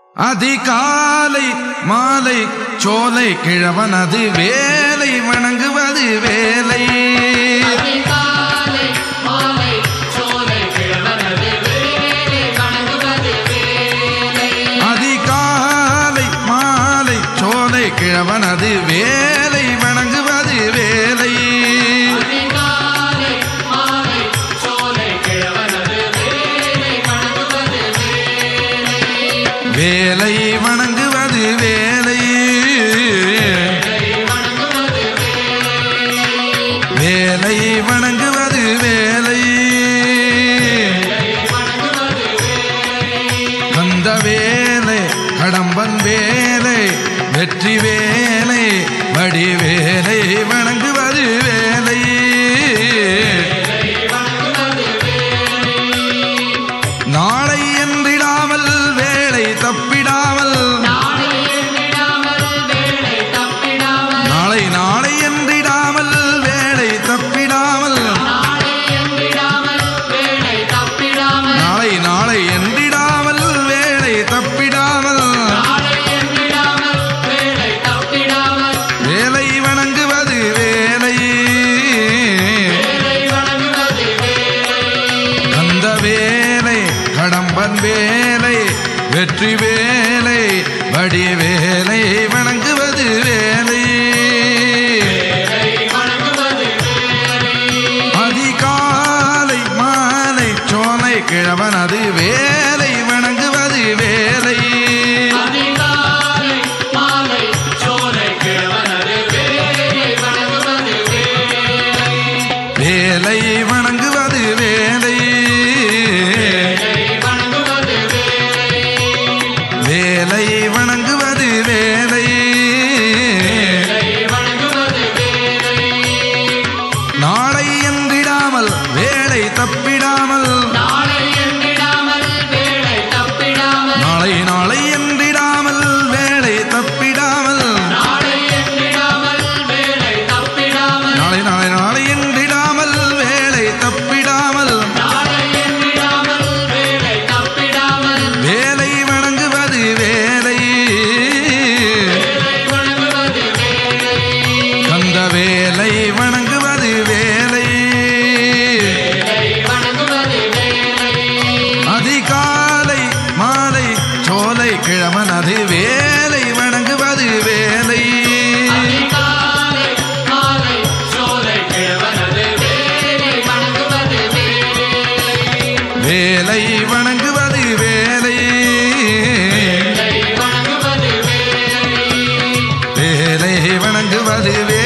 அதிகாலை மாலை சோலை கிழவனது வேலை வணங்குவது வேலை அதிகாலை மாலை சோலை கிழவனது வேலை வணங்குவது வேலை அதிகாலை மாலை சோலை கிழவனது வேலை வணங்குவது வேலை அதிகாலை மாலை சோலை கிழவனது வேலை வணங்குவது வேலை வேலை வணங்குவது வேலை வணங்குவது வேலை வணங்குவது வேலை வணங்குவது கந்த வேலை கடம்பன் வேலை வெற்றி வேலை வடி வேலை வணங்குவது வேலை நாளை என்றிடாமல் வேலை தப்பிடாமல் நாளை எண்ணிடாமல் வேலை தப்பிடாமல் நாளை நாளை என்றிடாமல் வேலை தப்பிடாமல் நாளை எண்ணிடாமல் வேலை தப்பிடாமல் நாளை நாளை என்றிடாமல் வேலை தப்பிடாமல் நாளை எண்ணிடாமல் வேலை தப்பிடாமல் வேலை வணங்குவது வேலை வேலை வணங்குவது வேலை அந்த வேலை கடம்பன் வேலை வெற்றி வேலை வடி வேலை வணங்குவது வேலை வணங்குவது அதிகாலை மாலை சோலை கிழவன் அது வேலை வணங்குவது வேலை அதிகாலை மாலை சோலை கிழவனது வேலை வணங்குவது வேலை வேலை வணங்குவது வேலை வணங்குவது வேலை வணங்குவது வேலை வேலை வணங்குவது வேலை நாளை என்றிடாமல் வேலை தப்பிடாமல் நாளை எண்ணிடாமல் வேலை தப்பிடாமல் நாளை நாளை என்றிடாமல் வேலை தப்பிடாமல் நாளை எண்ணிடாமல் வேலை தப்பிடாமல் நாளை நாளை நாளை என்றிடாமல் வேலை தப்பிடாமல் நாளை எண்ணிடாமல் வேலை தப்பிடாமல் வேலை வணங்குவது வேலை வேலை வணங்குவது வேலை கந்த வேலை வணங்குவது வேலை வேலை வணங்குவது வேலை அதிகாலை மாலை சோலை கிழவன் அது வேலை வணங்குவது வேலை அதிகாலை மாலை சோலை கிழவனது வேலை வணங்குவது வேலை வேலை வணங்குவது வேலை வேலை வணங்குவது வேலை வேலை வணங்குவது வேலை